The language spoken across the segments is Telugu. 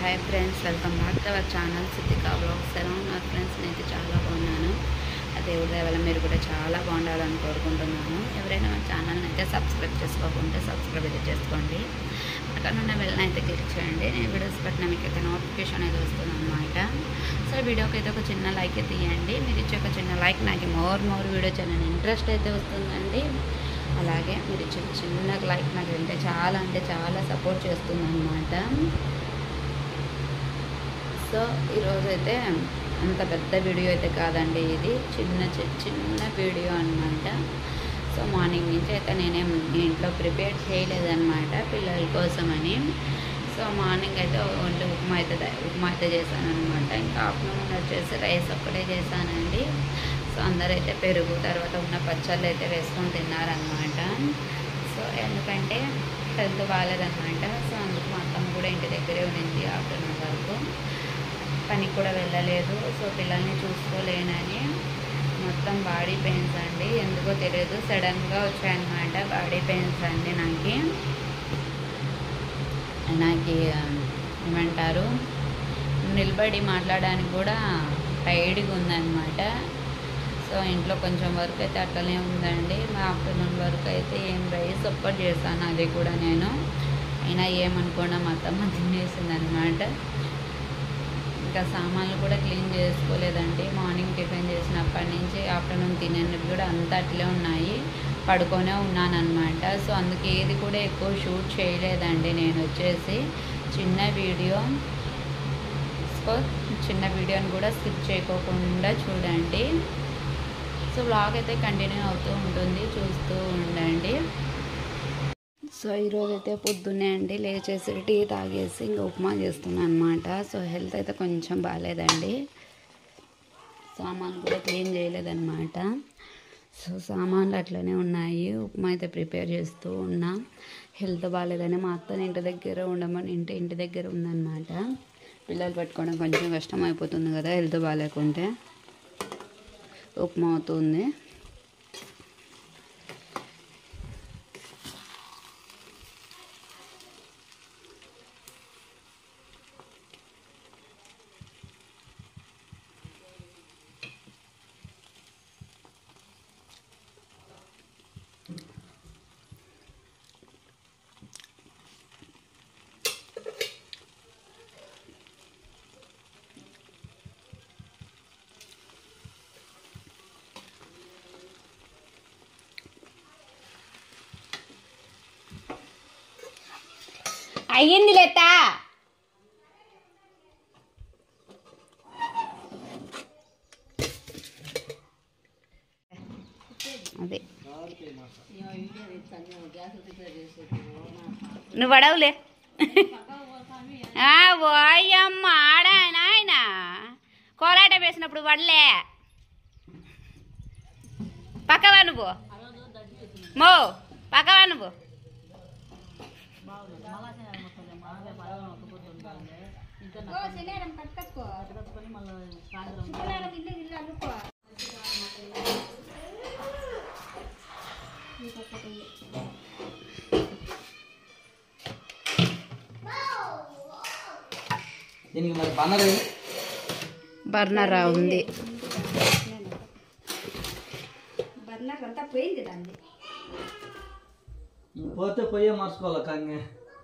Hi friends welcome back to our channel Siddika blogs ఎలా ఉన్నారు ఫ్రెండ్స్ నేనైతే చాలా బాగున్నాను ఆ దేవుడి దయ వల్ల మీరు కూడా చాలా బాగుండాలని కోరుకుంటున్నాను ఎవరైనా మా ఛానల్ని అయితే సబ్స్క్రైబ్ చేసుకోకుంటే సబ్స్క్రైబ్ అయితే చేసుకోండి అక్కడ ఉన్న బెల్ని అయితే క్లిక్ చేయండి నేను వీడియోస్ పెట్టిన మీకు అయితే నోటిఫికేషన్ అయితే వస్తుంది అనమాట సో వీడియోకి అయితే ఒక చిన్న లైక్ అయితే ఇవ్వండి మీరు ఇచ్చే ఒక చిన్న లైక్ నాకు మోర్ మోర్ వీడియో చేయాలని ఇంట్రెస్ట్ అయితే వస్తుందండి అలాగే మీరు ఇచ్చే చిన్న లైక్ నాకు అంటే చాలా అంటే చాలా సపోర్ట్ చేస్తుంది అనమాట సో ఈరోజు అయితే అంత పెద్ద వీడియో అయితే కాదండి ఇది చిన్న చి- చిన్న వీడియో అనమాట సో మార్నింగ్ నుంచి అయితే నేనేం ఇంట్లో ప్రిపేర్ చేయలేదన్నమాట పిల్లల కోసమని సో మార్నింగ్ అయితే ఓన్లీ ఉప్మా అయితే ద- ఉప్మా అయితే చేశాను అనమాట ఇంకా ఆఫ్టర్నూన్ వచ్చేసి రైస్ ఒక్కటే చేశానండి సో అందరైతే పెరుగు తర్వాత ఉన్న పచ్చళ్ళు అయితే వేసుకొని తిన్నారనమాట సో ఎందుకంటే హెల్త్ బాగాలేదన్నమాట సో అందుకు మా అత్తమ్మ కూడా ఇంటి దగ్గరే ఉన్నింది ఆఫ్టర్నూన్ వరకు పనికి కూడా వెళ్ళలేదు సో పిల్లల్ని చూసుకోలేనని మొత్తం బాడీ పెయిన్స్ అండి ఎందుకో తెలియదు సడన్గా వచ్చాయన్నమాట బాడీ పెయిన్స్ అండి నాకు నాకు ఏమంటారు నిలబడి మాట్లాడడానికి కూడా టైర్డ్గా ఉందన్నమాట సో ఇంట్లో కొంచెం వర్క్ అయితే అట్లనే ఉందండి మా ఆఫ్టర్నూన్ వరకు అయితే ఏం రైస్ ఒక్కటి చేశాను అది కూడా నేను అయినా ఏమనుకోవడం అత్తమ్మ తినేసింది అనమాట ఇంకా సామాన్లు కూడా క్లీన్ చేసుకోలేదండి మార్నింగ్ టిఫిన్ చేసినప్పటి నుంచి ఆఫ్టర్నూన్ తినేవి కూడా అంతా అట్లే ఉన్నాయి పడుకొనే ఉన్నానన్నమాట సో అందుకే ఏది కూడా ఎక్కువ షూట్ చేయలేదండి నేను వచ్చేసి చిన్న వీడియో సో చిన్న వీడియోని కూడా స్కిప్ చేయకోకుండా చూడండి సో బ్లాగ్ అయితే కంటిన్యూ అవుతూ ఉంటుంది చూస్తూ ఉండండి సో ఈరోజు అయితే పొద్దున్నే అండి లేచేసి టీ తాగేసి ఇంకా ఉప్మా చేస్తున్నాను అనమాట సో హెల్త్ అయితే కొంచెం బాగాలేదండి సామాన్లు కూడా క్లీన్ చేయలేదన్నమాట సో సామాన్లు అట్లనే ఉన్నాయి ఉప్మా అయితే ప్రిపేర్ చేస్తూ ఉన్నా హెల్త్ బాగాలేదని మా అత్తని ఇంటి దగ్గర ఉండమని ఇంటి ఇంటి దగ్గర ఉందన్నమాట పిల్లలు పెట్టుకోవడం కొంచెం కష్టం అయిపోతుంది కదా హెల్త్ బాగాలేకుంటే ఉప్మా అవుతుంది అయ్యింది లేత అదే నువ్వు పడవులే ఓయమ్మ ఆడ ఆయన కోలాట వేసినప్పుడు పడలే పక్కవా నువ్వు మో పక్కవా నువ్వు దీనికి మరి బన్నర్ బర్నరా ఉంది పోతే పోయే మార్చుకోవాలి కానీ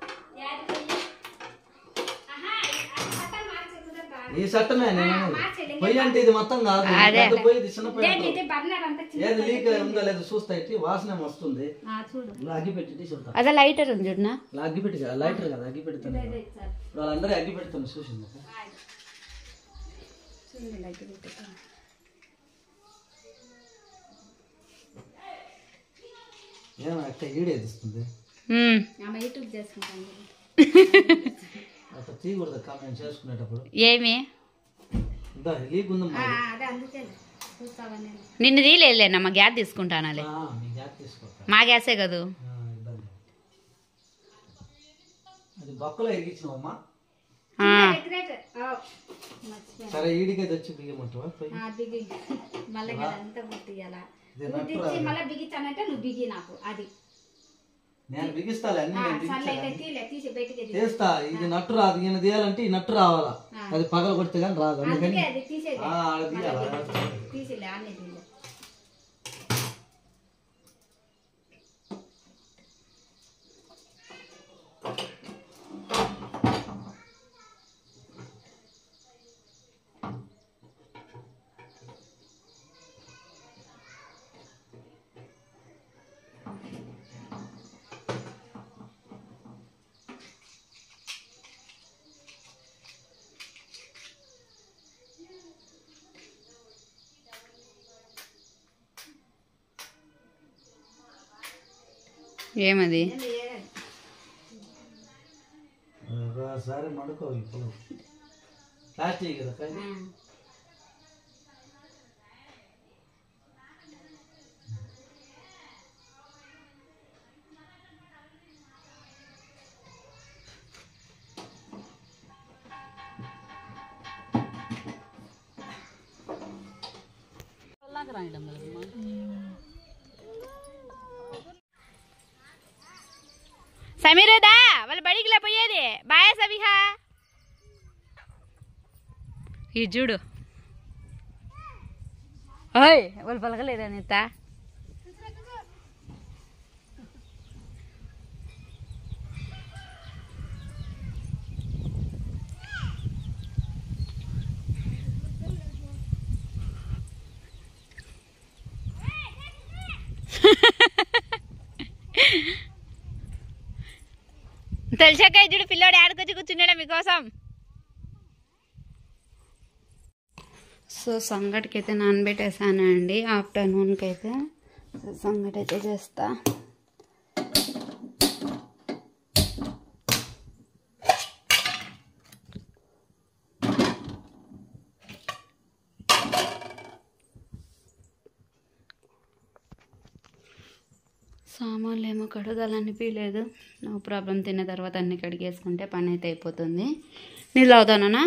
ఈ చట్టమే నేను పొయ్యి అంటే ఇది మొత్తం కాదు అదే. పెద్ద పొయ్యి ఇది చిన్న పొయ్యి అంటావు. ఏది లీక్ ఉందో లేదో చూస్తా ఇట్టి వాసన వస్తుంది ఇలా అగ్గి పెట్టి చెప్తా అదే లైటర్ ఉంది చూడనా ఇలా అగ్గి పెట్టి కదా లైటర్ కదా అగ్గి పెడతాను ఇప్పుడు వాళ్ళందరూ అగ్గి పెడతాను చూసింది ఏమో అక్క ఈడేది ఇస్తుంది ఉమ్. అట్లా తీయకూడదు అక్క మేము చేసుకునేటప్పుడు ఏమి ఇందా లీక్ ఉందమ్మా నిన్ను తీలేనమ్మా గ్యాస్ తీసుకుంటానాలే ఆ, మీ జాగ్రత్త తీసుకోక మా గ్యాసే కదూ ఆ, ఇబ్బంది అది బొక్కలో ఎరిగించినావమ్మా ఆ, సరే ఈడికే తెచ్చి బియ్యమంటావా పోయి మళ్ళీ అంతా గుర్తియాలా ఇది నట్టురా. మళ్ళీ బిగించానంటే నువ్వు బిగి నాకు అది నేను బిగిస్తాలే అన్ని ఆ, నేను సర్లే అయితే బిగించాలి. తీలే తీసి బయటికి తీ. చేస్తా ఇది నట్టు రాదు ఈయన తీయాలంటే ఈ నట్టు రావాలా అది పగల కొడితే కానీ రాదు అందుకని అందుకే అది తీసేది ఆ, ఆడ తీయాలా తీసిలే అన్నీ తీలే ఏమది ఒకసారి మడుకో ఇప్పుడు ప్లాస్టిక్ కదా కానీ సమీరదా వాళ్ళు బడికిలా పోయేది బాయ్ సవిహా ఈ చూడు ఓయ్ వాళ్ళు పలకలేదా నీత తెలిసాక చూడు పిల్లోడు ఆడుకొచ్చి కూర్చున్నాడు మీకోసం సో సంగటికి అయితే నానబెట్టేసానండి ఆఫ్టర్నూన్కి అయితే సో సంగటి అయితే చేస్తా సామాన్లు ఏమో కడగాలనిపించలేదు నో ప్రాబ్లం తిన్న తర్వాత అన్ని కడిగేసుకుంటే పని అయితే అయిపోతుంది నీళ్ళు అవుతానా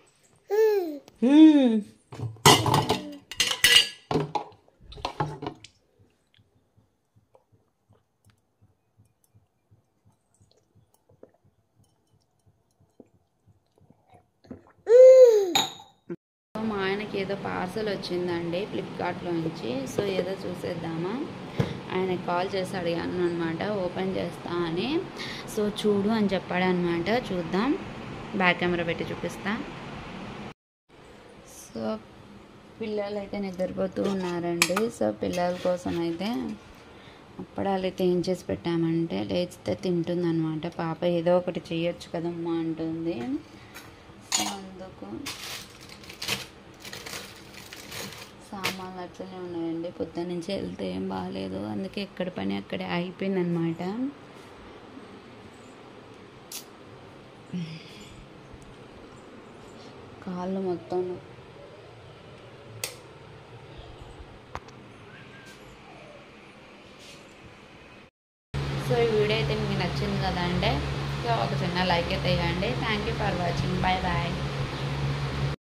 మా ఆయనకి ఏదో పార్సల్ వచ్చిందండి ఫ్లిప్కార్ట్లో నుంచి సో ఏదో చూసేద్దామా ఆయనకి కాల్ చేసి అడిగాను అనమాట ఓపెన్ చేస్తా అని సో చూడు అని చెప్పాడు అనమాట చూద్దాం బ్యాక్ కెమెరా పెట్టి చూపిస్తా సో పిల్లలు అయితే నిద్రపోతూ ఉన్నారండి సో పిల్లల కోసం అయితే అప్పడాలు అయితే ఏం చేసి పెట్టామంటే లేచితే తింటుందన్నమాట పాప ఏదో ఒకటి చేయొచ్చు కదమ్మా అంటుంది సో అందుకు సామాన్లు అట్లనే ఉన్నాయండి పొద్దున్న నుంచి వెళ్తే ఏం బాగాలేదు అందుకే ఎక్కడ పని అక్కడే ఆగిపోయింది అనమాట కాళ్ళు మొత్తం సో ఈ వీడియో అయితే మీకు నచ్చింది కదా అంటే సో ఒక చిన్న లైక్ అయితే ఇవ్వండి thank you for watching bye bye